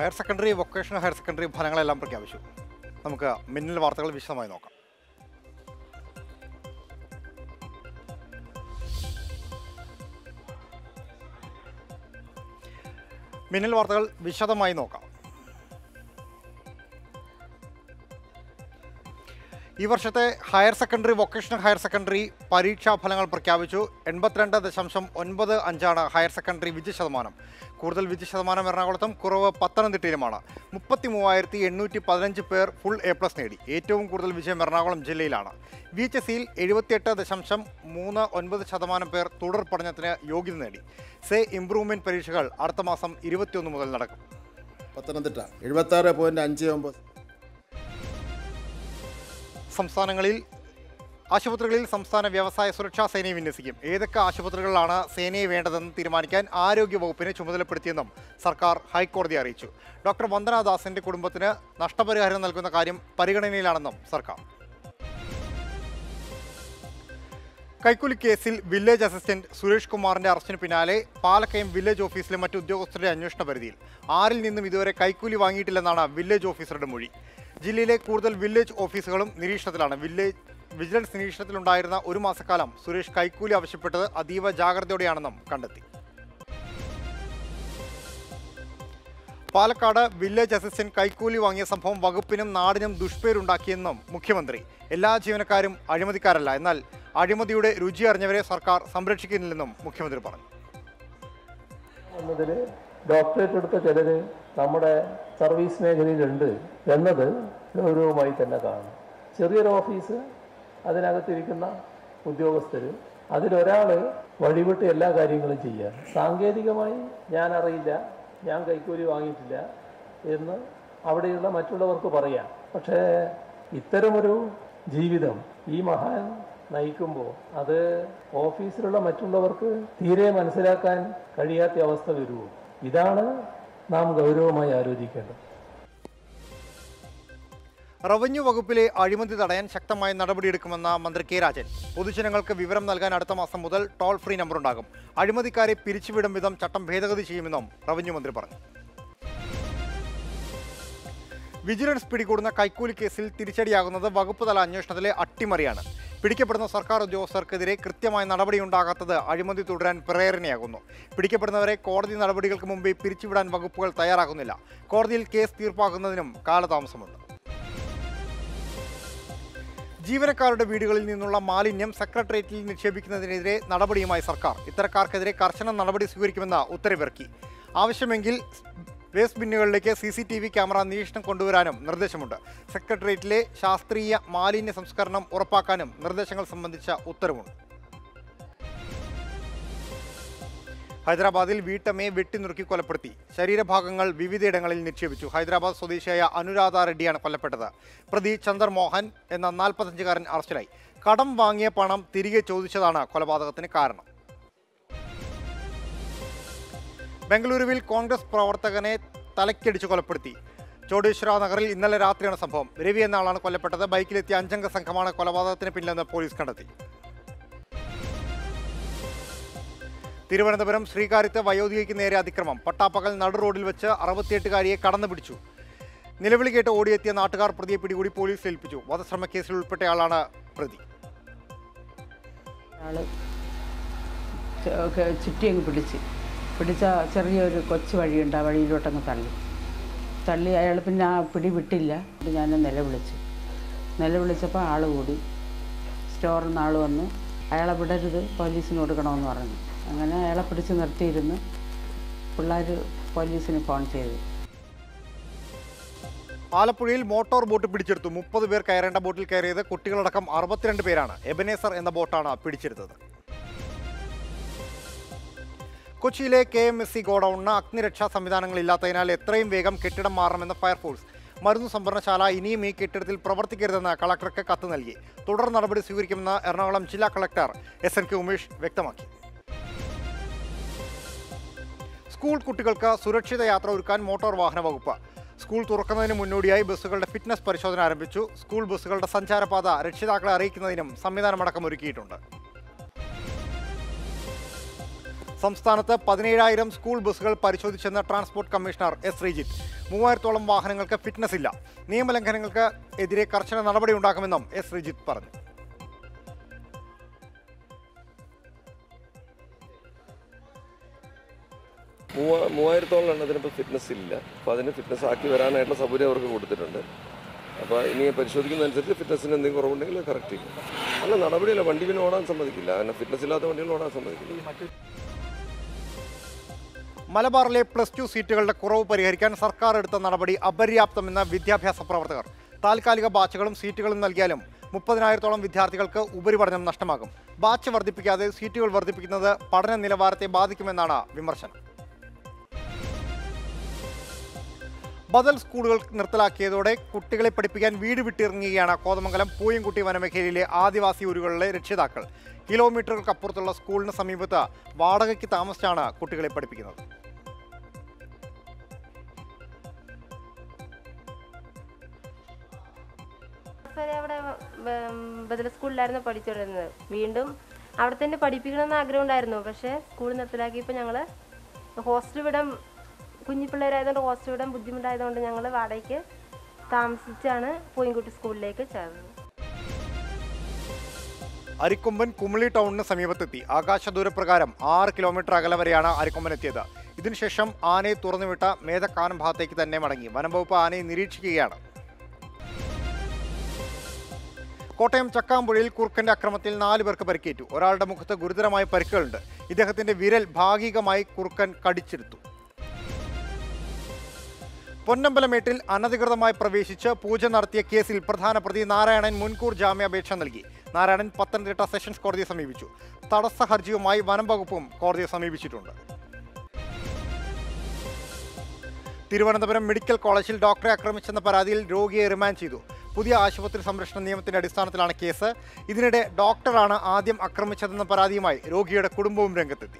higher secondary vocational higher secondary ഫലങ്ങളെല്ലാം പ്രഖ്യാപിച്ചു നമുക്ക് മിന്നൽ വാർത്തകൾ വിശദമായി നോക്കാം മിന്നൽ വാർത്തകൾ വിശദമായി നോക്കാം ഈ വർഷത്തെ higher secondary vocational higher secondary പരീക്ഷാ ഫലങ്ങൾ പ്രഖ്യാപിച്ചു എൺപത്തിരണ്ട് ദശാംശം ഒൻപത് അഞ്ചാണ് ഹയർ സെക്കൻഡറി വിജയ ശതമാനം കൂടുതൽ വിജയ ശതമാനം എറണാകുളത്തും കുറവ് പത്തനംതിട്ടയിലുമാണ് മുപ്പത്തി മൂവായിരത്തി എണ്ണൂറ്റി പതിനഞ്ച് പേർ ഫുൾ എ പ്ലസ് നേടി ഏറ്റവും കൂടുതൽ വിജയം എറണാകുളം ജില്ലയിലാണ് വി എച്ച് എസ് സിയിൽ എഴുപത്തിയെട്ട് ദശാംശം മൂന്ന് ഒൻപത് ശതമാനം പേർ തുടർ പഠനത്തിന് യോഗ്യത നേടി സേ ഇംപ്രൂവ്മെന്റ് പരീക്ഷകൾ അടുത്ത മാസം ഇരുപത്തിയൊന്ന് മുതൽ നടക്കും പത്തനംതിട്ട എഴുപത്താറ് പോയിൻറ്റ് അഞ്ച് ഒമ്പത് സംസ്ഥാനങ്ങളിൽ ആശുപത്രികളിൽ സംസ്ഥാന വ്യവസായ സുരക്ഷാ സേനയെ വിന്യസിക്കും ഏതൊക്കെ ആശുപത്രികളിലാണ് സേനയെ വേണ്ടതെന്ന് തീരുമാനിക്കാൻ ആരോഗ്യ വകുപ്പിനെ ചുമതലപ്പെടുത്തിയെന്നും സർക്കാർ ഹൈക്കോടതിയെ അറിയിച്ചു ഡോക്ടർ വന്ദന ദാസിന്റെ കുടുംബത്തിന് നഷ്ടപരിഹാരം നൽകുന്ന കാര്യം പരിഗണനയിലാണെന്നും സർക്കാർ കൈക്കൂലി കേസിൽ വില്ലേജ് അസിസ്റ്റന്റ് സുരേഷ് കുമാറിന്റെ അറസ്റ്റിന് പിന്നാലെ പാലക്കയം വില്ലേജ് ഓഫീസിലെ മറ്റു ഉദ്യോഗസ്ഥരുടെ അന്വേഷണ പരിധിയിൽ ആരിൽ നിന്നും ഇതുവരെ കൈക്കൂലി വാങ്ങിയിട്ടില്ലെന്നാണ് വില്ലേജ് ഓഫീസറുടെ മൊഴി ജില്ലയിലെ കൂടുതൽ വില്ലേജ് ഓഫീസുകളും നിരീക്ഷണത്തിലാണ് വില്ലേജ് വിജിലൻസ് നിരീക്ഷണത്തിലുണ്ടായിരുന്ന ഒരു മാസക്കാലം സുരേഷ് കൈക്കൂലി ആവശ്യപ്പെട്ടത് അതീവ ജാഗ്രതയോടെയാണെന്നും കണ്ടെത്തി പാലക്കാട് വില്ലേജ് അസിസ്റ്റന്റ് കൈക്കൂലി വാങ്ങിയ സംഭവം വകുപ്പിനും നാടിനും ദുഷ്പേരുണ്ടാക്കിയെന്നും മുഖ്യമന്ത്രി എല്ലാ ജീവനക്കാരും അഴിമതിക്കാരല്ല എന്നാൽ അഴിമതിയുടെ രുചി അറിഞ്ഞവരെ സർക്കാർ സംരക്ഷിക്കുന്നില്ലെന്നും മുഖ്യമന്ത്രി പറഞ്ഞു എന്നതിൽ ഡോക്ടറേറ്റ് എടുത്ത ചിലര് നമ്മുടെ സർവീസ് മേഖലയിലുണ്ട് എന്നത് ഗൗരവമായി തന്നെ കാണും ചെറിയൊരു ഓഫീസ് അതിനകത്തിരിക്കുന്ന ഉദ്യോഗസ്ഥർ അതിലൊരാൾ വഴിവിട്ട് എല്ലാ കാര്യങ്ങളും ചെയ്യാം സാങ്കേതികമായി ഞാൻ അറിയില്ല ഞാൻ കൈക്കൂലി വാങ്ങിയിട്ടില്ല എന്ന് അവിടെയുള്ള മറ്റുള്ളവർക്ക് പറയാം പക്ഷേ ഇത്തരമൊരു ജീവിതം ഈ മഹാൻ നയിക്കുമ്പോൾ അത് ഓഫീസിലുള്ള മറ്റുള്ളവർക്ക് തീരെ മനസ്സിലാക്കാൻ കഴിയാത്ത അവസ്ഥ വരുമോ ഇതാണ് നാം ഗൗരവമായി ആലോചിക്കേണ്ടത് റവന്യൂ വകുപ്പിലെ അഴിമതി തടയാൻ ശക്തമായ നടപടിയെടുക്കുമെന്ന മന്ത്രി കെ രാജൻ പൊതുജനങ്ങൾക്ക് വിവരം നൽകാൻ അടുത്ത മാസം മുതൽ ടോൾ ഫ്രീ നമ്പർ ഉണ്ടാകും അഴിമതിക്കാരെ പിരിച്ചുവിടും വിധം ചട്ടം ഭേദഗതി ചെയ്യുമെന്നും റവന്യൂ മന്ത്രി പറഞ്ഞു വിജിലൻസ് പിടികൂടുന്ന കൈക്കൂലി കേസിൽ തിരിച്ചടിയാകുന്നത് വകുപ്പ് തല അന്വേഷണത്തിലെ അട്ടിമറിയാണ് പിടിക്കപ്പെടുന്ന സർക്കാർ ഉദ്യോഗസ്ഥർക്കെതിരെ കൃത്യമായ നടപടിയുണ്ടാകാത്തത് അഴിമതി തുടരാൻ പ്രേരണയാകുന്നു പിടിക്കപ്പെടുന്നവരെ കോടതി നടപടികൾക്ക് മുമ്പേ പിരിച്ചുവിടാൻ വകുപ്പുകൾ തയ്യാറാകുന്നില്ല കോടതിയിൽ കേസ് തീർപ്പാക്കുന്നതിനും കാലതാമസമുണ്ട് ജീവനക്കാരുടെ വീടുകളിൽ നിന്നുള്ള മാലിന്യം സെക്രട്ടേറിയറ്റിൽ നിക്ഷേപിക്കുന്നതിനെതിരെ നടപടിയുമായി സർക്കാർ ഇത്തരക്കാർക്കെതിരെ കർശന നടപടി സ്വീകരിക്കുമെന്ന് ഉത്തരവിറക്കി ആവശ്യമെങ്കിൽ വേസ്റ്റ് ബിന്നുകളിലേക്ക് C C T V camera നിരീക്ഷണം കൊണ്ടുവരാനും നിർദ്ദേശമുണ്ട് സെക്രട്ടേറിയറ്റിലെ ശാസ്ത്രീയ മാലിന്യ സംസ്കരണം ഉറപ്പാക്കാനും നിർദ്ദേശങ്ങൾ സംബന്ധിച്ച ഉത്തരവുണ്ട് ഹൈദരാബാദിൽ വീട്ടമ്മയെ വെട്ടിനുറുക്കി കൊലപ്പെടുത്തി ശരീരഭാഗങ്ങൾ വിവിധയിടങ്ങളിൽ നിക്ഷേപിച്ചു ഹൈദരാബാദ് സ്വദേശിയായ അനുരാധ റെഡ്ഡിയാണ് കൊല്ലപ്പെട്ടത് പ്രതി ചന്ദർ മോഹൻ എന്ന നാൽപ്പത്തഞ്ചുകാരൻ അറസ്റ്റിലായി കടം വാങ്ങിയ പണം തിരികെ ചോദിച്ചതാണ് കൊലപാതകത്തിന് കാരണം ബംഗളൂരുവിൽ കോൺഗ്രസ് പ്രവർത്തകനെ തലയ്ക്കടിച്ച് കൊലപ്പെടുത്തി ചോടേശ്വര നഗറിൽ ഇന്നലെ രാത്രിയാണ് സംഭവം രവി എന്ന ആളാണ് കൊല്ലപ്പെട്ടത് ബൈക്കിലെത്തിയ അഞ്ചംഗ സംഘമാണ് കൊലപാതകത്തിന് പിന്നിലെന്ന് പോലീസ് കണ്ടെത്തി തിരുവനന്തപുരം ശ്രീകാര്യത്ത് വയോധികയ്ക്ക് നേരെ അതിക്രമം പട്ടാപ്പകൽ നടു റോഡിൽ വെച്ച് അറുപത്തിയെട്ടുകാരിയെ കടന്നു പിടിച്ചു നിലവിളി കേട്ട് ഓടിയെത്തിയ നാട്ടുകാർ പ്രതിയെ പിടികൂടി പോലീസിൽ ഏൽപ്പിച്ചു വധശ്രമ കേസിൽ ഉൾപ്പെട്ടയാളാണ് പ്രതി ആള് ച- ഒക്കെ ചുറ്റി അങ്ങ് പിടിച്ച് പിടിച്ച ചെറിയൊരു കൊച്ചു വഴിയുണ്ട് ആ വഴിയിലോട്ടങ്ങ് തള്ളി തള്ളി അയാൾ പിന്നെ ആ പിടി വിട്ടില്ല ഇത് ഞാൻ നിലവിളിച്ചു നിലവിളിച്ചപ്പോൾ ആൾ കൂടി സ്റ്റോറിൽ നിന്ന് ആൾ വന്ന് അയാളെ വിടരുത് പോലീസിന് കൊടുക്കണമെന്ന് പറഞ്ഞു അങ്ങനെ അയാളെ പിടിച്ച് നിർത്തിയിരുന്ന് പിള്ളേർ പോലീസിന് ഫോൺ ചെയ്തു ആലപ്പുഴയിൽ മോട്ടോർ ബോട്ട് പിടിച്ചെടുത്തു മുപ്പത് പേർ കയറേണ്ട ബോട്ടിൽ കയറിയത് കുട്ടികളടക്കം അറുപത്തിരണ്ട് പേരാണ് എബനേസർ എന്ന ബോട്ടാണ് പിടിച്ചെടുത്തത് കൊച്ചിയിലെ കെ എം എസ് സി ഗോഡൌണിന് അഗ്നിരക്ഷാ സംവിധാനങ്ങളില്ലാത്തതിനാൽ എത്രയും വേഗം കെട്ടിടം മാറണമെന്ന് ഫയർഫോഴ്സ് മരുന്ന് സംഭരണശാല ഇനിയും ഈ കെട്ടിടത്തിൽ പ്രവർത്തിക്കരുതെന്ന് കളക്ടർക്ക് കത്ത് നൽകി തുടർ നടപടി സ്വീകരിക്കുമെന്ന് എറണാകുളം ജില്ലാ collector S N K Umesh വ്യക്തമാക്കി സ്കൂൾ കുട്ടികൾക്ക് സുരക്ഷിത യാത്ര ഒരുക്കാൻ മോട്ടോർ വാഹന വകുപ്പ് സ്കൂൾ തുറക്കുന്നതിന് മുന്നോടിയായി ബസ്സുകളുടെ ഫിറ്റ്നസ് പരിശോധന ആരംഭിച്ചു സ്കൂൾ ബസ്സുകളുടെ സഞ്ചാരപാത രക്ഷിതാക്കളെ അറിയിക്കുന്നതിനും സംവിധാനമടക്കം ഒരുക്കിയിട്ടുണ്ട് സംസ്ഥാനത്ത് പതിനേഴായിരം സ്കൂൾ ബസ്സുകൾ പരിശോധിച്ചെന്ന് ട്രാൻസ്പോർട്ട് കമ്മീഷണർ എസ് ശ്രീജിത്ത് മൂവായിരത്തോളം വാഹനങ്ങൾക്ക് ഫിറ്റ്നസ് ഇല്ല നിയമലംഘനങ്ങൾക്ക് എതിരെ കർശന നടപടി ഉണ്ടാക്കുമെന്നും എസ് ശ്രീജിത്ത് പറഞ്ഞു മൂവ മൂവായിരത്തോളം എണ്ണത്തിന് ഇപ്പോൾ ഫിറ്റ്നസ് ഇല്ല അപ്പോൾ അതിന് ഫിറ്റ്നസ് ആക്കി വരാനായിട്ടുള്ള സൗകര്യം അവർക്ക് കൊടുത്തിട്ടുണ്ട് അപ്പോൾ ഇനി പരിശോധിക്കുന്നതനുസരിച്ച് ഫിറ്റ്നസിന് എന്തെങ്കിലും കുറവുണ്ടെങ്കിൽ കറക്റ്റ് ചെയ്യും അല്ല നടപടിയല്ല വണ്ടി പിന്നെ ഓടാൻ സമ്മതിക്കില്ല കാരണം ഫിറ്റ്നസ് ഇല്ലാത്ത വണ്ടികൾ ഓടാൻ സമ്മതിക്കില്ല മലബാറിലെ പ്ലസ് ടു സീറ്റുകളുടെ കുറവ് പരിഹരിക്കാൻ സർക്കാർ എടുത്ത നടപടി അപര്യാപ്തമെന്ന് വിദ്യാഭ്യാസ പ്രവർത്തകർ താൽക്കാലിക ബാച്ചുകളും സീറ്റുകളും നൽകിയാലും മുപ്പതിനായിരത്തോളം വിദ്യാർത്ഥികൾക്ക് ഉപരിപഠനം നഷ്ടമാകും ബാച്ച് വർദ്ധിപ്പിക്കാതെ സീറ്റുകൾ വർദ്ധിപ്പിക്കുന്നത് പഠന നിലവാരത്തെ ബാധിക്കുമെന്നാണ് വിമർശനം ബദൽ സ്കൂളുകൾ നിർത്തലാക്കിയതോടെ കുട്ടികളെ പഠിപ്പിക്കാൻ വീട് വിട്ടിറങ്ങുകയാണ് കോതമംഗലം പൂയംകുട്ടി വനമേഖലയിലെ ആദിവാസി ഊരുകളിലെ രക്ഷിതാക്കൾ കിലോമീറ്ററുകൾക്കപ്പുറത്തുള്ള സ്കൂളിന് സമീപത്ത് വാടകയ്ക്ക് താമസിച്ചാണ് കുട്ടികളെ പഠിപ്പിക്കുന്നത് വരെ അവിടെ ബ- ബദൽ സ്കൂളിലായിരുന്നു പഠിച്ചുകൊണ്ടിരുന്നത് വീണ്ടും അവിടെ തന്നെ പഠിപ്പിക്കണമെന്ന് ആഗ്രഹം ഉണ്ടായിരുന്നു പക്ഷേ സ്കൂൾ നിർത്തലാക്കിയപ്പോൾ ഞങ്ങൾ ഹോസ്റ്റൽ വിടാൻ കുഞ്ഞു പിള്ളേരായതുകൊണ്ട് ഹോസ്റ്റൽ വിടാൻ ബുദ്ധിമുട്ടായതുകൊണ്ട് ഞങ്ങൾ വാടകയ്ക്ക് താമസിച്ചാണ് പൂയംകുട്ടി സ്കൂളിലേക്ക് ചേർന്നത് അരിക്കൊമ്പൻ കുമിളി ടൗണിന് സമീപത്തെത്തി ആകാശദൂരപ്രകാരം ആറ് കിലോമീറ്റർ അകലെ വരെയാണ് അരിക്കൊമ്പൻ എത്തിയത് ഇതിനുശേഷം ആനയെ തുറന്നുവിട്ട മേധക്കാനം ഭാഗത്തേക്ക് തന്നെ മടങ്ങി വനംവകുപ്പ് ആനയെ നിരീക്ഷിക്കുകയാണ് കോട്ടയം ചക്കാമ്പുഴയിൽ കുറുക്കന്റെ അക്രമത്തിൽ നാല് പേർക്ക് പരിക്കേറ്റു ഒരാളുടെ മുഖത്ത് ഗുരുതരമായ പരിക്കുകളുണ്ട് ഇദ്ദേഹത്തിന്റെ വിരൽ ഭാഗികമായി കുറുക്കൻ കടിച്ചെടുത്തു പൊന്നമ്പലമേട്ടിൽ അനധികൃതമായി പ്രവേശിച്ച് പൂജ നടത്തിയ കേസിൽ പ്രധാന പ്രതി നാരായണൻ മുൻകൂർ ജാമ്യാപേക്ഷ നൽകി നാരായണൻ പത്തനംതിട്ട സെഷൻസ് കോടതിയെ സമീപിച്ചു തടസ്സ ഹർജിയുമായി വനം വകുപ്പും കോടതിയെ സമീപിച്ചിട്ടുണ്ട് തിരുവനന്തപുരം മെഡിക്കൽ കോളേജിൽ ഡോക്ടറെ ആക്രമിച്ചെന്ന പരാതിയിൽ രോഗിയെ റിമാൻഡ് ചെയ്തു പുതിയ ആശുപത്രി സംരക്ഷണ നിയമത്തിന്റെ അടിസ്ഥാനത്തിലാണ് കേസ് ഇതിനിടെ ഡോക്ടറാണ് ആദ്യം ആക്രമിച്ചതെന്ന പരാതിയുമായി രോഗിയുടെ കുടുംബവും രംഗത്തെത്തി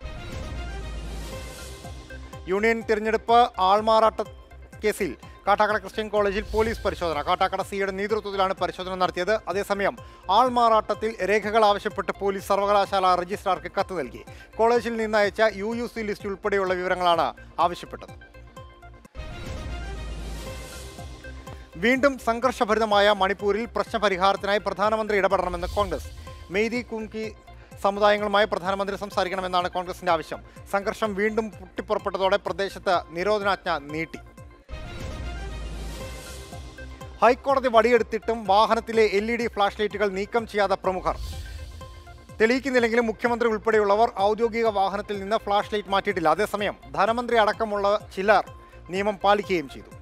യൂണിയൻ തിരഞ്ഞെടുപ്പ് ആൾമാറാട്ട കേസിൽ കാട്ടാക്കട ക്രിസ്ത്യൻ കോളേജിൽ പോലീസ് പരിശോധന കാട്ടാക്കട സിയുടെ നേതൃത്വത്തിലാണ് പരിശോധന നടത്തിയത് അതേസമയം ആൾമാറാട്ടത്തിൽ രേഖകൾ ആവശ്യപ്പെട്ട് പോലീസ് സർവകലാശാല രജിസ്ട്രാർക്ക് കത്ത് നൽകി കോളേജിൽ നിന്ന് അയച്ച യു യു സി ലിസ്റ്റ് ഉൾപ്പെടെയുള്ള വിവരങ്ങളാണ് ആവശ്യപ്പെട്ടത് വീണ്ടും സംഘർഷഭരിതമായ മണിപ്പൂരിൽ പ്രശ്നപരിഹാരത്തിനായി പ്രധാനമന്ത്രി ഇടപെടണമെന്ന് കോൺഗ്രസ് മെയ്തി കുങ്കി സമുദായങ്ങളുമായി പ്രധാനമന്ത്രി സംസാരിക്കണമെന്നാണ് കോൺഗ്രസിന്റെ ആവശ്യം സംഘർഷം വീണ്ടും പൊട്ടിപ്പുറപ്പെട്ടതോടെ പ്രദേശത്ത് നിരോധനാജ്ഞ നീട്ടി ഹൈക്കോടതി വടിയെടുത്തിട്ടും വാഹനത്തിലെ എൽ ഇ ഡി ഫ്ലാഷ് ലൈറ്റുകൾ നീക്കം ചെയ്യാത്ത പ്രമുഖർ തെളിയിക്കുന്നില്ലെങ്കിലും മുഖ്യമന്ത്രി ഉൾപ്പെടെയുള്ളവർ ഔദ്യോഗിക വാഹനത്തിൽ നിന്ന് ഫ്ലാഷ് ലൈറ്റ് മാറ്റിയിട്ടില്ല അതേസമയം ധനമന്ത്രി അടക്കമുള്ള ചിലർ നിയമം പാലിക്കുകയും ചെയ്തു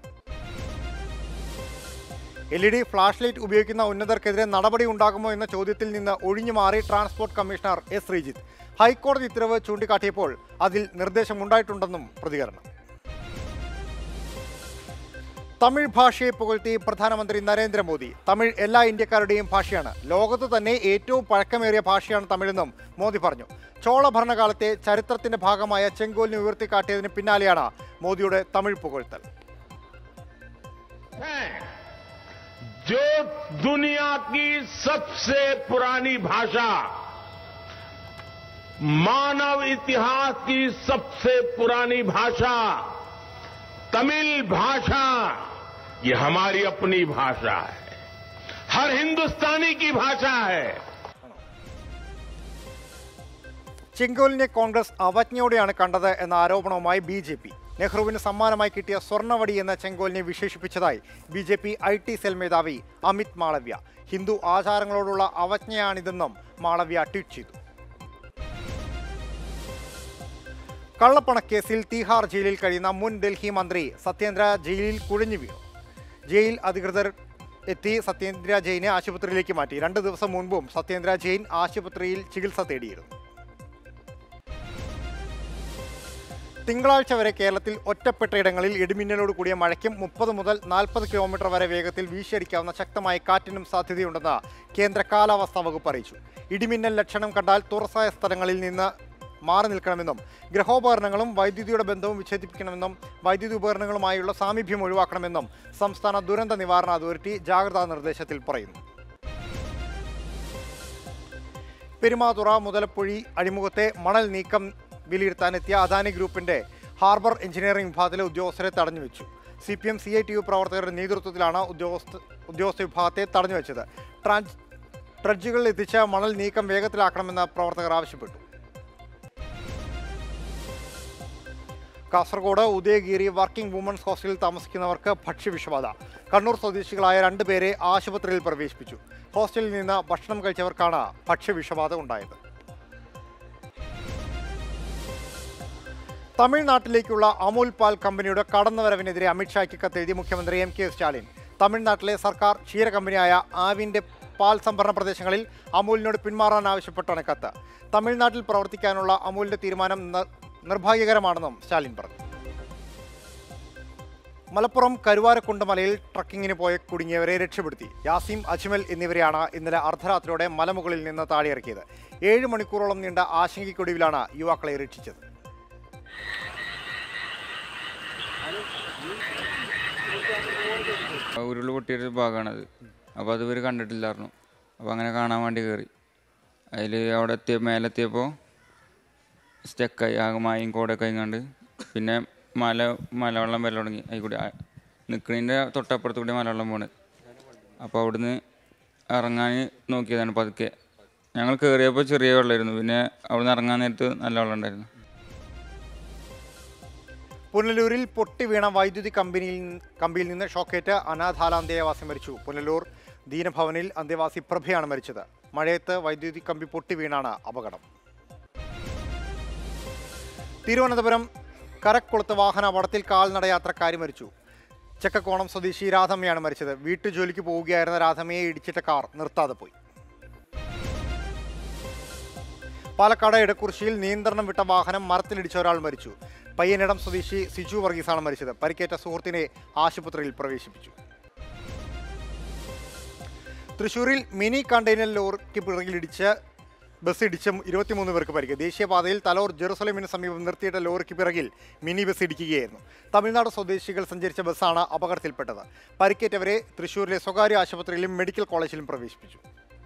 L E D flash light ഉപയോഗിക്കുന്ന ഉന്നതർക്കെതിരെ നടപടി ഉണ്ടാകുമോ എന്ന ചോദ്യത്തിൽ നിന്ന് ഒഴിഞ്ഞു മാറി ട്രാൻസ്പോർട്ട് കമ്മീഷണർ എസ് ശ്രീജിത്ത് ഹൈക്കോടതി ഉത്തരവ് ചൂണ്ടിക്കാട്ടിയപ്പോൾ അതിൽ നിർദ്ദേശമുണ്ടായിട്ടുണ്ടെന്നും പ്രതികരണം തമിഴ് ഭാഷയെ പുകഴ്ത്തി പ്രധാനമന്ത്രി നരേന്ദ്രമോദി തമിഴ് എല്ലാ ഇന്ത്യക്കാരുടെയും ഭാഷയാണ് ലോകത്ത് തന്നെ ഏറ്റവും പഴക്കമേറിയ ഭാഷയാണ് തമിഴെന്നും മോദി പറഞ്ഞു ചോള ഭരണകാലത്തെ ചരിത്രത്തിന്റെ ഭാഗമായ ചെങ്കോലിനെ ഉയർത്തിക്കാട്ടിയതിന് പിന്നാലെയാണ് മോദിയുടെ തമിഴ് പുകഴ്ത്തൽ जो दुनिया की सबसे पुरानी भाषा मानव इतिहास की सबसे पुरानी भाषा तमिल भाषा ये हमारी अपनी भाषा है हर हिंदुस्तानी की भाषा है ചെങ്കോലിനെ കോൺഗ്രസ് അവജ്ഞയോടെയാണ് കണ്ടത് എന്ന ആരോപണവുമായി ബി ജെ പി നെഹ്റുവിന് സമ്മാനമായി കിട്ടിയ സ്വർണ്ണവടി എന്ന ചെങ്കോലിനെ വിശേഷിപ്പിച്ചതായി B J P I T cell മേധാവി അമിത് മാളവ്യ ഹിന്ദു ആചാരങ്ങളോടുള്ള അവജ്ഞയാണിതെന്നും മാളവ്യ ട്വീറ്റ് ചെയ്തു കള്ളപ്പണക്കേസിൽ തീഹാർ ജയിലിൽ കഴിയുന്ന മുൻ ഡൽഹി മന്ത്രി സത്യേന്ദ്ര ജയിലിൽ കുഴഞ്ഞു വീണു ജയിൽ അധികൃതർ എത്തി സത്യേന്ദ്ര ജെയിനെ ആശുപത്രിയിലേക്ക് മാറ്റി രണ്ട് ദിവസം മുൻപും സത്യേന്ദ്ര ജെയിൻ ആശുപത്രിയിൽ ചികിത്സ തേടിയിരുന്നു തിങ്കളാഴ്ച വരെ കേരളത്തിൽ ഒറ്റപ്പെട്ട ഇടങ്ങളിൽ ഇടിമിന്നലോട് കൂടിയ മഴയ്ക്കും മുപ്പത് മുതൽ നാൽപ്പത് കിലോമീറ്റർ വരെ വേഗത്തിൽ വീശിയടിക്കാവുന്ന ശക്തമായ കാറ്റിനും സാധ്യതയുണ്ടെന്ന് കേന്ദ്ര കാലാവസ്ഥാ വകുപ്പ് അറിയിച്ചു ഇടിമിന്നൽ ലക്ഷണം കണ്ടാൽ തുറസായ സ്ഥലങ്ങളിൽ നിന്ന് മാറി നിൽക്കണമെന്നും ഗൃഹോപകരണങ്ങളും വൈദ്യുതിയുടെ ബന്ധവും വിച്ഛേദിപ്പിക്കണമെന്നും വൈദ്യുതി ഉപകരണങ്ങളുമായുള്ള സാമീപ്യം ഒഴിവാക്കണമെന്നും സംസ്ഥാന ദുരന്ത നിവാരണ അതോറിറ്റി ജാഗ്രതാ നിർദ്ദേശത്തിൽ പറയുന്നു പെരുമാതുറ മുതലപ്പൊഴി അഴിമുഖത്തെ മണൽ നീക്കം വിലയിരുത്താനെത്തിയ അദാനി ഗ്രൂപ്പിന്റെ ഹാർബർ എഞ്ചിനീയറിംഗ് വിഭാഗത്തിലെ ഉദ്യോഗസ്ഥരെ തടഞ്ഞു വെച്ചു C P M C I T U പ്രവർത്തകരുടെ നേതൃത്വത്തിലാണ് ഉദ്യോഗസ്ഥ ഉദ്യോഗസ്ഥ വിഭാഗത്തെ തടഞ്ഞു വെച്ചത് ട്രാൻസ് ട്രഡ്ജുകളിൽ എത്തിച്ച മണൽ നീക്കം വേഗത്തിലാക്കണമെന്ന് പ്രവർത്തകർ ആവശ്യപ്പെട്ടു കാസർഗോഡ് ഉദയഗിരി വർക്കിംഗ് വുമൻസ് ഹോസ്റ്റലിൽ താമസിക്കുന്നവർക്ക് ഭക്ഷ്യവിഷബാധ കണ്ണൂർ സ്വദേശികളായ രണ്ടുപേരെ ആശുപത്രിയിൽ പ്രവേശിപ്പിച്ചു ഹോസ്റ്റലിൽ നിന്ന് ഭക്ഷണം കഴിച്ചവർക്കാണ് ഭക്ഷ്യവിഷബാധ ഉണ്ടായത് തമിഴ്നാട്ടിലേക്കുള്ള അമൂൽ പാൽ കമ്പനിയുടെ കടന്നുവരവിനെതിരെ അമിത്ഷായ്ക്ക് കത്തെഴുതി മുഖ്യമന്ത്രി എം കെ സ്റ്റാലിൻ തമിഴ്നാട്ടിലെ സർക്കാർ ക്ഷീര കമ്പനിയായ ആവിന്റെ പാൽ സംഭരണ പ്രദേശങ്ങളിൽ അമൂലിനോട് പിന്മാറാൻ ആവശ്യപ്പെട്ടാണ് കത്ത് തമിഴ്നാട്ടിൽ പ്രവർത്തിക്കാനുള്ള അമൂലിന്റെ തീരുമാനം ന- നിർഭാഗ്യകരമാണെന്നും സ്റ്റാലിൻ പറഞ്ഞു മലപ്പുറം കരുവാരക്കുണ്ട് മലയിൽ ട്രക്കിങ്ങിന് പോയ കുടുങ്ങിയവരെ രക്ഷപ്പെടുത്തി യാസിം അജ്മൽ എന്നിവരെയാണ് ഇന്നലെ അർദ്ധരാത്രിയോടെ മലമുകളിൽ നിന്ന് താഴെയിറക്കിയത് ഏഴ് മണിക്കൂറോളം നീണ്ട ആശങ്കയ്ക്കൊടുവിലാണ് യുവാക്കളെ രക്ഷിച്ചത് ഉരുൾ പൊട്ടിയൊരു ഭാഗമാണത് അപ്പോൾ അത് ഇവർ കണ്ടിട്ടില്ലായിരുന്നു അപ്പോൾ അങ്ങനെ കാണാൻ വേണ്ടി കയറി അതിൽ അവിടെ എത്തിയ മേലെത്തിയപ്പോൾ സ്റ്റക്കായി ആകെ മായും കോടൊക്കെ കണ്ട് പിന്നെ മല മലവെള്ളം വരൽ തുടങ്ങി അതിൽ കൂടി നിൽക്കുന്നതിൻ്റെ തൊട്ടപ്പുറത്ത് കൂടി മലവെള്ളം പോണ് അപ്പോൾ അവിടുന്ന് ഇറങ്ങാൻ നോക്കിയതാണ് പതുക്കെ ഞങ്ങൾ കയറിയപ്പോൾ ചെറിയ വെള്ളമായിരുന്നു പിന്നെ അവിടുന്ന് ഇറങ്ങാൻ നേരത്ത് നല്ല വെള്ളം ഉണ്ടായിരുന്നു പുനലൂരിൽ പൊട്ടി വീണ വൈദ്യുതി കമ്പനിയിൽ നിന്ന്- കമ്പിയിൽ നിന്ന് ഷോക്കേറ്റ് അനാഥാല അന്തേവാസി മരിച്ചു പുനലൂർ ദീനഭവനിൽ അന്തേവാസി പ്രഭയാണ് മരിച്ചത് മഴയത്ത് വൈദ്യുതി കമ്പി പൊട്ടി വീണാണ് അപകടം തിരുവനന്തപുരം കരക്കുളത്ത് വാഹന അപകടത്തിൽ കാൽനടയാത്രക്കാരി മരിച്ചു ചെക്കക്കോണം സ്വദേശി രാധമ്മയാണ് മരിച്ചത് വീട്ടുജോലിക്ക് പോവുകയായിരുന്ന രാധമ്മയെ ഇടിച്ചിട്ട കാർ നിർത്താതെ പോയി പാലക്കാട് ഇടക്കുറിശിയിൽ നിയന്ത്രണം വിട്ട വാഹനം മരത്തിലിടിച്ച ഒരാൾ മരിച്ചു പയ്യനിടം സ്വദേശി സിജു വർഗീസാണ് മരിച്ചത് പരിക്കേറ്റ സുഹൃത്തിനെ ആശുപത്രിയിൽ പ്രവേശിപ്പിച്ചു തൃശൂരിൽ മിനി കണ്ടെയ്നർ ലോറിക്ക് പിറകിലിടിച്ച് ബസ് ഇടിച്ച് ഇരുപത്തിമൂന്ന് പേർക്ക് പരിക്ക് ദേശീയപാതയിൽ തലോർ ജെറുസലേമിന് സമീപം നിർത്തിയിട്ട ലോറിക്ക് പിറകിൽ മിനി ബസ് ഇടിക്കുകയായിരുന്നു തമിഴ്നാട് സ്വദേശികൾ സഞ്ചരിച്ച ബസ്സാണ് അപകടത്തിൽപ്പെട്ടത് പരിക്കേറ്റവരെ തൃശൂരിലെ സ്വകാര്യ ആശുപത്രിയിലും മെഡിക്കൽ കോളേജിലും പ്രവേശിപ്പിച്ചു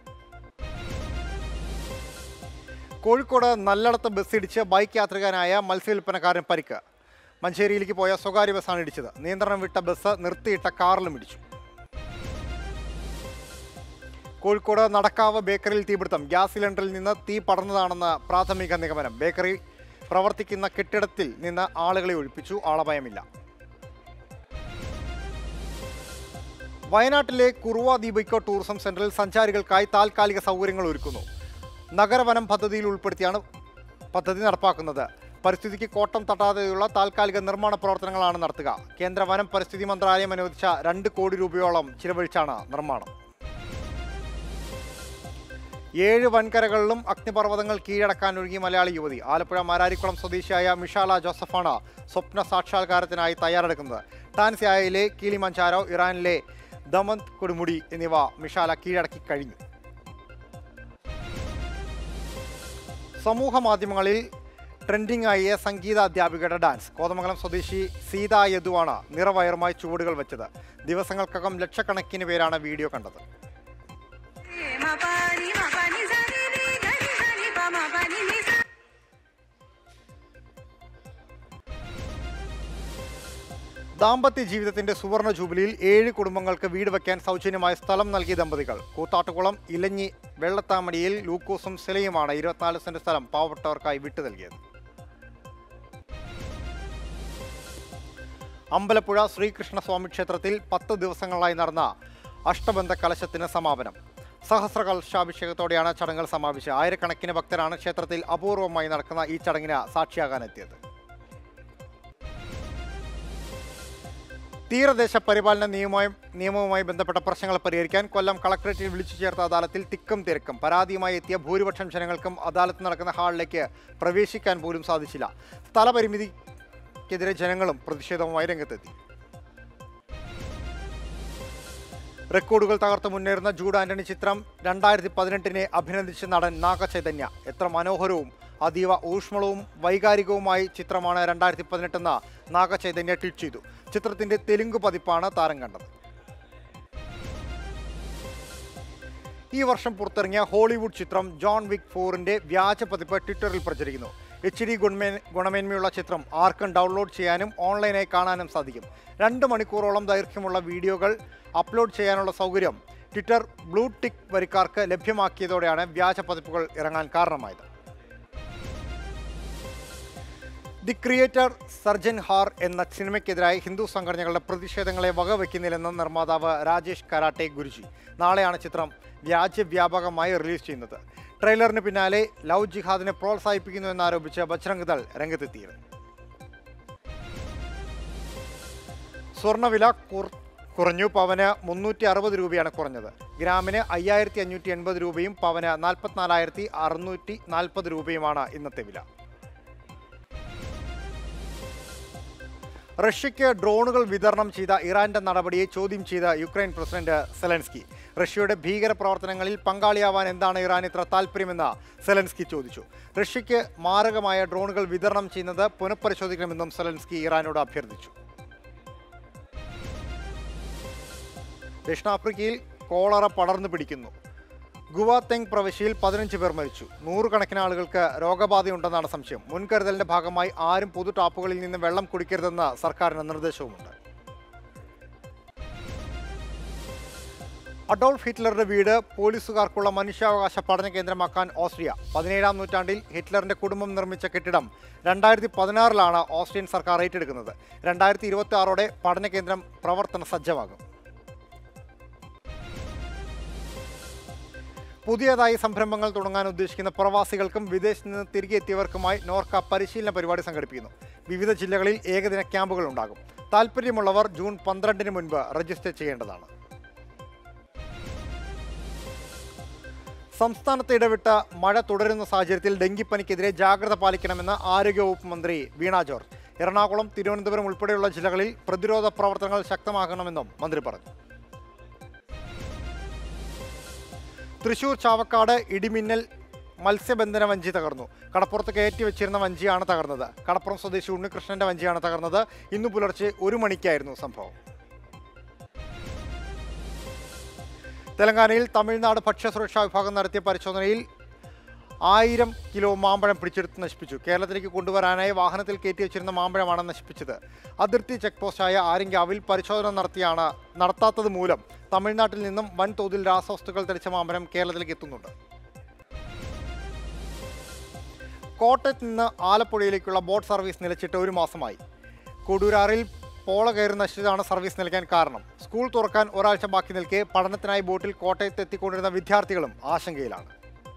കോഴിക്കോട് നല്ലടത്ത് ബസ് ഇടിച്ച് ബൈക്ക് യാത്രികനായ മത്സ്യവില്പനക്കാരൻ പരിക്ക് മഞ്ചേരിയിലേക്ക് പോയ സ്വകാര്യ ബസ്സാണ് ഇടിച്ചത് നിയന്ത്രണം വിട്ട ബസ് നിർത്തിയിട്ട കാറിലും ഇടിച്ചു കോഴിക്കോട് നടക്കാവ് ബേക്കറിയിൽ തീപിടുത്തം ഗ്യാസ് സിലിണ്ടറിൽ നിന്ന് തീ പടർന്നതാണെന്ന് പ്രാഥമിക നിഗമനം ബേക്കറി പ്രവർത്തിക്കുന്ന കെട്ടിടത്തിൽ നിന്ന് ആളുകളെ ഒഴിപ്പിച്ചു ആളപായമില്ല വയനാട്ടിലെ കുറുവ ദീപിക്കോ ടൂറിസം സെന്ററിൽ സഞ്ചാരികൾക്കായി താൽക്കാലിക സൗകര്യങ്ങൾ ഒരുക്കുന്നു നഗരവനം പദ്ധതിയിൽ ഉൾപ്പെടുത്തിയാണ് പദ്ധതി നടപ്പാക്കുന്നത് പരിസ്ഥിതിക്ക് കോട്ടം തട്ടാതെയുള്ള താൽക്കാലിക നിർമ്മാണ പ്രവർത്തനങ്ങളാണ് നടത്തുക കേന്ദ്ര വനം പരിസ്ഥിതി മന്ത്രാലയം അനുവദിച്ച രണ്ട് കോടി രൂപയോളം ചിലവഴിച്ചാണ് നിർമ്മാണം ഏഴ് വൻകരകളിലും അഗ്നിപർവ്വതങ്ങൾ കീഴടക്കാൻ ഒരുങ്ങി മലയാളി യുവതി ആലപ്പുഴ മാരാരിക്കുളം സ്വദേശിയായ മിഷാല ജോസഫാണ് സ്വപ്ന സാക്ഷാത്കാരത്തിനായി തയ്യാറെടുക്കുന്നത് ടാൻസിയായിലെ കീലിമഞ്ചാരോ ഇറാനിലെ ദമന്ത് കൊടുമുടി എന്നിവ മിഷാല കീഴടക്കി കഴിഞ്ഞു സമൂഹ മാധ്യമങ്ങളിൽ ട്രെൻഡിംഗ് ആയ സംഗീത അധ്യാപികയുടെ ഡാൻസ് കോതമംഗലം സ്വദേശി സീത യദുവാണ് നിറവയറുമായി ചുവടുകൾ വെച്ചത് ദിവസങ്ങൾക്കകം ലക്ഷക്കണക്കിന് പേരാണ് വീഡിയോ കണ്ടത് ദാമ്പത്യ ജീവിതത്തിന്റെ സുവർണ ജൂബിലിയിൽ ഏഴ് കുടുംബങ്ങൾക്ക് വീട് വയ്ക്കാൻ സൗജന്യമായ സ്ഥലം നൽകിയ ദമ്പതികൾ കൂത്താട്ടുകുളം ഇലഞ്ഞി വെള്ളത്താമടിയിൽ ലൂക്കോസും സെലയുമാണ് ഇരുപത്തിനാല് സെന്റ് സ്ഥലം പാവപ്പെട്ടവർക്കായി വിട്ടു നൽകിയത് അമ്പലപ്പുഴ ശ്രീകൃഷ്ണസ്വാമി ക്ഷേത്രത്തിൽ പത്ത് ദിവസങ്ങളായി നടന്ന അഷ്ടബന്ധ കലശത്തിന് സമാപനം സഹസ്ര കലശാഭിഷേകത്തോടെയാണ് ചടങ്ങുകൾ സമാപിച്ചത് ആയിരക്കണക്കിന് ഭക്തരാണ് ക്ഷേത്രത്തിൽ അപൂർവമായി നടക്കുന്ന ഈ ചടങ്ങിന് സാക്ഷിയാകാനെത്തിയത് തീരദേശ പരിപാലന നിയമവുമായി നിയമവുമായി ബന്ധപ്പെട്ട പ്രശ്നങ്ങൾ പരിഹരിക്കാൻ കൊല്ലം കളക്ടറേറ്റിൽ വിളിച്ചു ചേർത്ത അദാലത്തിൽ തിക്കും തിരക്കും പരാതിയുമായി എത്തിയ ഭൂരിപക്ഷം ജനങ്ങൾക്കും അദാലത്ത് നടക്കുന്ന ഹാളിലേക്ക് പ്രവേശിക്കാൻ പോലും സാധിച്ചില്ല സ്ഥലപരിമിതിക്കെതിരെ ജനങ്ങളും പ്രതിഷേധവുമായി രംഗത്തെത്തി റെക്കോർഡുകൾ തകർത്ത് മുന്നേറുന്ന ജൂഡ് ആന്റണി ചിത്രം രണ്ടായിരത്തി പതിനെട്ടിനെ അഭിനന്ദിച്ച നടൻ നാഗചൈതന്യ എത്ര മനോഹരവും അതീവ ഊഷ്മളവും വൈകാരികവുമായി ചിത്രമാണ് രണ്ടായിരത്തി പതിനെട്ടെന്ന് നാഗചൈതന്യ ട്വീറ്റ് ചെയ്തു ചിത്രത്തിന്റെ തെലുങ്ക് പതിപ്പാണ് താരം കണ്ടത് ഈ വർഷം പുറത്തിറങ്ങിയ ഹോളിവുഡ് ചിത്രം ജോൺ വിക് ഫോറിന്റെ വ്യാജ പതിപ്പ് ട്വിറ്ററിൽ പ്രചരിക്കുന്നു എച്ച് ഡി ഗുണമേ ഗുണമേന്മയുള്ള ചിത്രം ആർക്കും ഡൗൺലോഡ് ചെയ്യാനും ഓൺലൈനായി കാണാനും സാധിക്കും രണ്ട് മണിക്കൂറോളം ദൈർഘ്യമുള്ള വീഡിയോകൾ അപ്ലോഡ് ചെയ്യാനുള്ള സൗകര്യം ട്വിറ്റർ ബ്ലൂ ടിക്ക് വരിക്കാർക്ക് ലഭ്യമാക്കിയതോടെയാണ് വ്യാജ പതിപ്പുകൾ ഇറങ്ങാൻ കാരണമായത് ദി ക്രിയേറ്റർ സർജൻ ഹാർ എന്ന സിനിമയ്ക്കെതിരായി ഹിന്ദു സംഘടനകളുടെ പ്രതിഷേധങ്ങളെ വകവയ്ക്കുന്നില്ലെന്ന് നിർമ്മാതാവ് രാജേഷ് കരാട്ടെ ഗുരുജി നാളെയാണ് ചിത്രം രാജ്യവ്യാപകമായി റിലീസ് ചെയ്യുന്നത് ട്രെയിലറിന് പിന്നാലെ ലവ് ജിഹാദിനെ പ്രോത്സാഹിപ്പിക്കുന്നു എന്നാരോപിച്ച് ബജ്രംഗ് ദൾ രംഗത്തെത്തിയിരുന്നു സ്വർണ്ണവില കുർ- കുറഞ്ഞു പവന് മുന്നൂറ്റി അറുപത് രൂപയാണ് കുറഞ്ഞത് ഗ്രാമിന് അയ്യായിരത്തി അഞ്ഞൂറ്റി എൺപത് രൂപയും പവന് നാൽപ്പത്തിനാലായിരത്തി അറുന്നൂറ്റി നാൽപ്പത് രൂപയുമാണ് ഇന്നത്തെ വില റഷ്യയ്ക്ക് ഡ്രോണുകൾ വിതരണം ചെയ്ത ഇറാന്റെ നടപടിയെ ചോദ്യം ചെയ്ത യുക്രൈൻ പ്രസിഡന്റ് സെലൻസ്കി റഷ്യയുടെ ഭീകര പ്രവർത്തനങ്ങളിൽ പങ്കാളിയാവാൻ എന്താണ് ഇറാൻ ഇത്ര താല്പര്യമെന്ന് സെലൻസ്കി ചോദിച്ചു റഷ്യയ്ക്ക് മാരകമായ ഡ്രോണുകൾ വിതരണം ചെയ്യുന്നത് പുനഃപരിശോധിക്കണമെന്നും സെലൻസ്കി ഇറാനോട് അഭ്യർത്ഥിച്ചു ദക്ഷിണാഫ്രിക്കയിൽ കോളറ പടർന്നു പിടിക്കുന്നു ഗുവാതെങ് പ്രവിശ്യയിൽ പതിനഞ്ച് പേർ മരിച്ചു നൂറുകണക്കിന് ആളുകൾക്ക് രോഗബാധയുണ്ടെന്നാണ് സംശയം മുൻകരുതലിന്റെ ഭാഗമായി ആരും പൊതു ടാപ്പുകളിൽ നിന്ന് വെള്ളം കുടിക്കരുതെന്ന് സർക്കാരിന് നിർദ്ദേശവുമുണ്ട് അഡോൾഫ് ഹിറ്റ്ലറുടെ വീട് പോലീസുകാർക്കുള്ള മനുഷ്യാവകാശ പഠന കേന്ദ്രമാക്കാൻ ഓസ്ട്രിയ പതിനേഴാം നൂറ്റാണ്ടിൽ ഹിറ്റ്ലറിന്റെ കുടുംബം നിർമ്മിച്ച കെട്ടിടം രണ്ടായിരത്തി പതിനാറിലാണ് ഓസ്ട്രിയൻ സർക്കാർ ഏറ്റെടുക്കുന്നത് രണ്ടായിരത്തി ഇരുപത്തി ആറോടെ പഠന കേന്ദ്രം പ്രവർത്തന സജ്ജമാകും പുതിയതായി സംരംഭങ്ങൾ തുടങ്ങാൻ ഉദ്ദേശിക്കുന്ന പ്രവാസികൾക്കും വിദേശത്ത് നിന്ന് തിരികെ എത്തിയവർക്കുമായി നോർക്ക പരിശീലന പരിപാടി സംഘടിപ്പിക്കുന്നു വിവിധ ജില്ലകളിൽ ഏകദിന ക്യാമ്പുകൾ ഉണ്ടാകും താല്പര്യമുള്ളവർ ജൂൺ പന്ത്രണ്ടിന് മുൻപ് രജിസ്റ്റർ ചെയ്യേണ്ടതാണ് സംസ്ഥാനത്ത് ഇടവിട്ട മഴ തുടരുന്ന സാഹചര്യത്തിൽ ഡെങ്കിപ്പനിക്കെതിരെ ജാഗ്രത പാലിക്കണമെന്ന് ആരോഗ്യവകുപ്പ് മന്ത്രി വീണ ജോർജ് എറണാകുളം തിരുവനന്തപുരം ഉൾപ്പെടെയുള്ള ജില്ലകളിൽ പ്രതിരോധ പ്രവർത്തനങ്ങൾ ശക്തമാക്കണമെന്നും മന്ത്രി പറഞ്ഞു തൃശൂർ ചാവക്കാട് ഇടിമിന്നൽ മത്സ്യബന്ധന വഞ്ചി തകർന്നു കടപ്പുറത്ത് കയറ്റി വെച്ചിരുന്ന വഞ്ചിയാണ് തകർന്നത് കടപ്പുറം സ്വദേശി ഉണ്ണികൃഷ്ണന്റെ വഞ്ചിയാണ് തകർന്നത് ഇന്നു പുലർച്ചെ ഒരു മണിക്കായിരുന്നു സംഭവം തെലങ്കാനയിൽ തമിഴ്നാട് ഭക്ഷ്യസുരക്ഷാ വിഭാഗം നടത്തിയ പരിശോധനയിൽ ആയിരം കിലോ മാമ്പഴം പിടിച്ചെടുത്ത് നശിപ്പിച്ചു കേരളത്തിലേക്ക് കൊണ്ടുവരാനായി വാഹനത്തിൽ കയറ്റി വെച്ചിരുന്ന മാമ്പഴമാണ് നശിപ്പിച്ചത് അതിർത്തി ചെക്ക് പോസ്റ്റായ ആര്യങ്കാവിൽ പരിശോധന നടത്തിയാണ് നടത്താത്തത് മൂലം തമിഴ്നാട്ടിൽ നിന്നും വൻതോതിൽ രാസവസ്തുക്കൾ തെളിച്ച മാമ്പഴം കേരളത്തിലേക്ക് എത്തുന്നുണ്ട് കോട്ടയത്ത് നിന്ന് ആലപ്പുഴയിലേക്കുള്ള ബോട്ട് സർവീസ് നിലച്ചിട്ട് ഒരു മാസമായി കൊടൂരാറിൽ പോള കയറി നശിച്ചതാണ് സർവീസ് നിലയ്ക്കാൻ കാരണം സ്കൂൾ തുറക്കാൻ ഒരാഴ്ച ബാക്കി നിൽക്കെ പഠനത്തിനായി ബോട്ടിൽ കോട്ടയത്ത് എത്തിക്കൊണ്ടിരുന്ന വിദ്യാർത്ഥികളും ആശങ്കയിലാണ്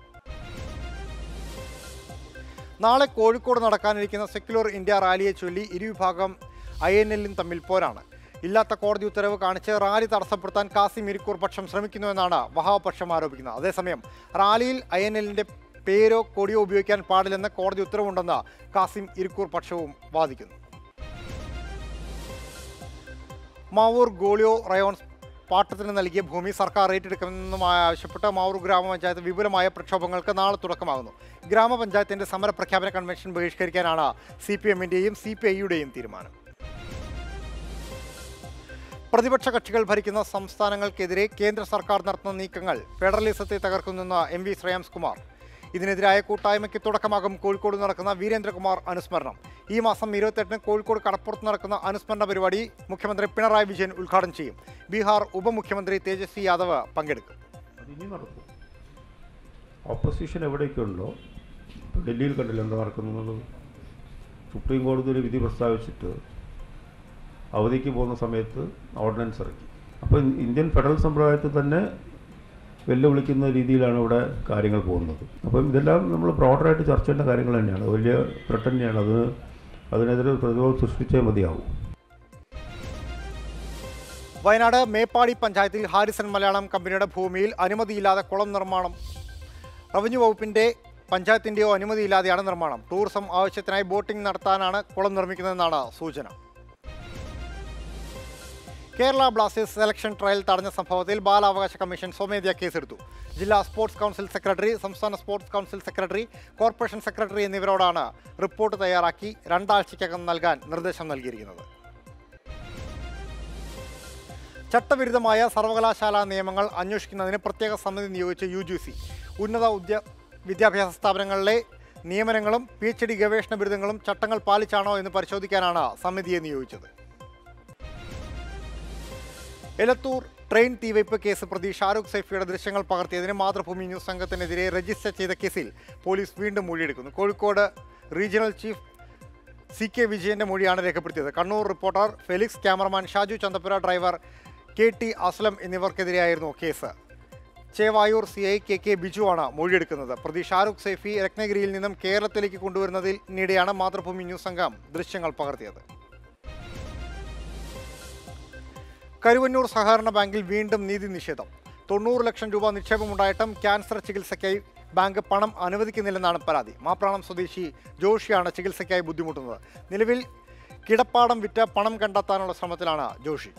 നാളെ കോഴിക്കോട് നടക്കാനിരിക്കുന്ന സെക്യുലർ ഇന്ത്യ റാലിയെ ചൊല്ലി ഇരുവിഭാഗം ഐ എൻ എല്ലും തമ്മിൽ പോരാണ് ഇല്ലാത്ത കോടതി ഉത്തരവ് കാണിച്ച് റാലി തടസ്സപ്പെടുത്താൻ കാസിം ഇരിക്കൂർ പക്ഷം ശ്രമിക്കുന്നുവെന്നാണ് വഹാബ് പക്ഷം ആരോപിക്കുന്നത് അതേസമയം റാലിയിൽ ഐ എൻ എല്ലിന്റെ പേരോ കൊടിയോ ഉപയോഗിക്കാൻ പാടില്ലെന്ന് കോടതി ഉത്തരവുണ്ടെന്ന് കാസിം ഇരിക്കൂർ പക്ഷവും വാദിക്കുന്നു മാവൂർ ഗോളിയോ റയോൺ പാട്ടത്തിന് നൽകിയ ഭൂമി സർക്കാർ ഏറ്റെടുക്കണമെന്നുമായി ആവശ്യപ്പെട്ട് മാവൂർ ഗ്രാമപഞ്ചായത്ത് വിപുലമായ പ്രക്ഷോഭങ്ങൾക്ക് നാളെ തുടക്കമാകുന്നു ഗ്രാമപഞ്ചായത്തിന്റെ സമരപ്രഖ്യാപന കൺവെൻഷൻ ബഹിഷ്കരിക്കാനാണ് സി പി എമ്മിന്റെയും സി പി ഐയുടെയും തീരുമാനം പ്രതിപക്ഷ കക്ഷികൾ ഭരിക്കുന്ന സംസ്ഥാനങ്ങൾക്കെതിരെ കേന്ദ്ര സർക്കാർ നടത്തുന്ന നീക്കങ്ങൾ ഫെഡറലിസത്തെ തകർക്കുന്നെന്ന് എം വി ശ്രേയാംസ് കുമാർ ഇതിനെതിരായ കൂട്ടായ്മയ്ക്ക് തുടക്കമാകും കോഴിക്കോട് നടക്കുന്ന വീരേന്ദ്രകുമാർ അനുസ്മരണം ഈ മാസം ഇരുപത്തെട്ടിന് കോഴിക്കോട് കടപ്പുറത്ത് നടക്കുന്ന അനുസ്മരണ പരിപാടി മുഖ്യമന്ത്രി പിണറായി വിജയൻ ഉദ്ഘാടനം ചെയ്യും ബീഹാർ ഉപമുഖ്യമന്ത്രി തേജസ്വി യാദവ് പങ്കെടുക്കും അതിനി നടക്കും ഓപ്പോസിഷൻ എവിടേക്കുണ്ടോ ഇപ്പോൾ ഡൽഹിയിൽ കണ്ടില്ല എന്താ നടക്കുന്നത് സുപ്രീം കോടതി ഒരു വിധി പ്രസ്താവിച്ചിട്ട് അവധിക്ക് പോകുന്ന സമയത്ത് ഓർഡിനൻസ് ഇറക്കി അപ്പോൾ ഇന്ത്യൻ ഫെഡറൽ സമ്പ്രദായത്തിൽ തന്നെ വെല്ലുവിളിക്കുന്ന രീതിയിലാണ് ഇവിടെ കാര്യങ്ങൾ പോകുന്നത് അപ്പം ഇതെല്ലാം നമ്മൾ ബ്രോഡറായിട്ട് ചർച്ച ചെയ്യേണ്ട കാര്യങ്ങൾ തന്നെയാണ് വലിയ ത്രെട്ട് തന്നെയാണ് അത് അതിനെതിരെ ഒരു പ്രതിരോധം സൃഷ്ടിച്ചേ മതിയാവും വയനാട് മേപ്പാടി പഞ്ചായത്തിൽ ഹാരിസൺ മലയാളം കമ്പനിയുടെ ഭൂമിയിൽ അനുമതിയില്ലാതെ കുളം നിർമ്മാണം റവന്യൂ വകുപ്പിന്റെ പഞ്ചായത്തിന്റെയോ അനുമതിയില്ലാതെയാണ് നിർമ്മാണം ടൂറിസം ആവശ്യത്തിനായി ബോട്ടിംഗ് നടത്താനാണ് കുളം നിർമ്മിക്കുന്നതെന്നാണ് സൂചന കേരള ബ്ലാസ്റ്റേഴ്സ് സെലക്ഷൻ ട്രയൽ തടഞ്ഞ സംഭവത്തിൽ ബാലാവകാശ കമ്മീഷൻ സ്വമേധയാ കേസെടുത്തു ജില്ലാ സ്പോർട്സ് കൗൺസിൽ സെക്രട്ടറി സംസ്ഥാന sports council secretary corporation secretary എന്നിവരോടാണ് റിപ്പോർട്ട് തയ്യാറാക്കി രണ്ടാഴ്ചയ്ക്കകം നൽകാൻ നിർദ്ദേശം നൽകിയിരിക്കുന്നത് ചട്ടവിരുദ്ധമായ സർവകലാശാല നിയമങ്ങൾ അന്വേഷിക്കുന്നതിന് പ്രത്യേക സമിതി നിയോഗിച്ച് യു ജി സി ഉന്നത ഉദ്യ വിദ്യാഭ്യാസ സ്ഥാപനങ്ങളിലെ നിയമനങ്ങളും പി എച്ച് ഡി ഗവേഷണ ബിരുദങ്ങളും ചട്ടങ്ങൾ പാലിച്ചാണോ എന്ന് പരിശോധിക്കാനാണ് സമിതിയെ നിയോഗിച്ചത് എലത്തൂർ ട്രെയിൻ തീവയ്പ് കേസ് പ്രതി ഷാരൂഖ് സൈഫിയുടെ ദൃശ്യങ്ങൾ പകർത്തിയതിന് മാതൃഭൂമി ന്യൂസ് സംഘത്തിനെതിരെ രജിസ്റ്റർ ചെയ്ത കേസിൽ പോലീസ് വീണ്ടും മൊഴിയെടുക്കുന്നു Kozhikode regional chief C K വിജയന്റെ മൊഴിയാണ് രേഖപ്പെടുത്തിയത് Kannur reporter Felix cameraman Shaju Chanthapura driver K T Aslam എന്നിവർക്കെതിരെയായിരുന്നു case Chevayur C I K K ബിജുവാണ് മൊഴിയെടുക്കുന്നത് പ്രതി ഷാരൂഖ് സൈഫി രത്നഗിരിയിൽ നിന്നും കേരളത്തിലേക്ക് കൊണ്ടുവരുന്നതിനിടെയാണ് മാതൃഭൂമി ന്യൂസ് സംഘം ദൃശ്യങ്ങൾ പകർത്തിയത് കരുവന്നൂർ സഹകരണ ബാങ്കിൽ വീണ്ടും നീതി നിഷേധം തൊണ്ണൂറ് ലക്ഷം രൂപ നിക്ഷേപമുണ്ടായിട്ടും ക്യാൻസർ ചികിത്സയ്ക്കായി ബാങ്ക് പണം അനുവദിക്കുന്നില്ലെന്നാണ് പരാതി മാപ്രാണം സ്വദേശി ജോഷിയാണ് ചികിത്സയ്ക്കായി ബുദ്ധിമുട്ടുന്നത് നിലവിൽ കിടപ്പാടം വിറ്റ് പണം കണ്ടെത്താനുള്ള ശ്രമത്തിലാണ് ജോഷി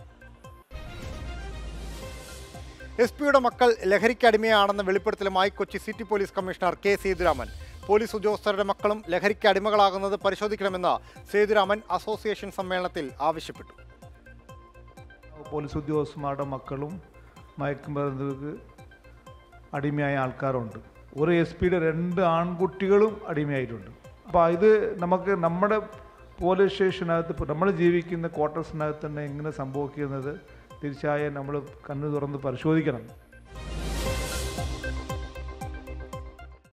എസ് പിയുടെ മക്കൾ ലഹരിക്ക് അടിമയാണെന്ന വെളിപ്പെടുത്തലുമായി Kochi city police commissioner K Sethuraman police ഉദ്യോഗസ്ഥരുടെ മക്കളും ലഹരിക്ക് അടിമകളാകുന്നത് പരിശോധിക്കണമെന്ന് സേതുരാമൻ അസോസിയേഷൻ സമ്മേളനത്തിൽ ആവശ്യപ്പെട്ടു പോലീസ് ഉദ്യോഗസ്ഥന്മാരുടെ മക്കളും മയക്കുമരുന്നുകൾക്ക് അടിമയായ ആൾക്കാരുണ്ട് ഒരു എസ് പിയുടെ രണ്ട് ആൺകുട്ടികളും അടിമയായിട്ടുണ്ട് അപ്പോൾ ഇത് നമുക്ക് നമ്മുടെ പോലീസ് സ്റ്റേഷനകത്ത് ഇപ്പോൾ നമ്മൾ ജീവിക്കുന്ന ക്വാർട്ടേഴ്സിനകത്ത് തന്നെ എങ്ങനെ സംഭവിക്കുന്നത് തീർച്ചയായും നമ്മൾ കണ്ണു തുറന്ന് പരിശോധിക്കണം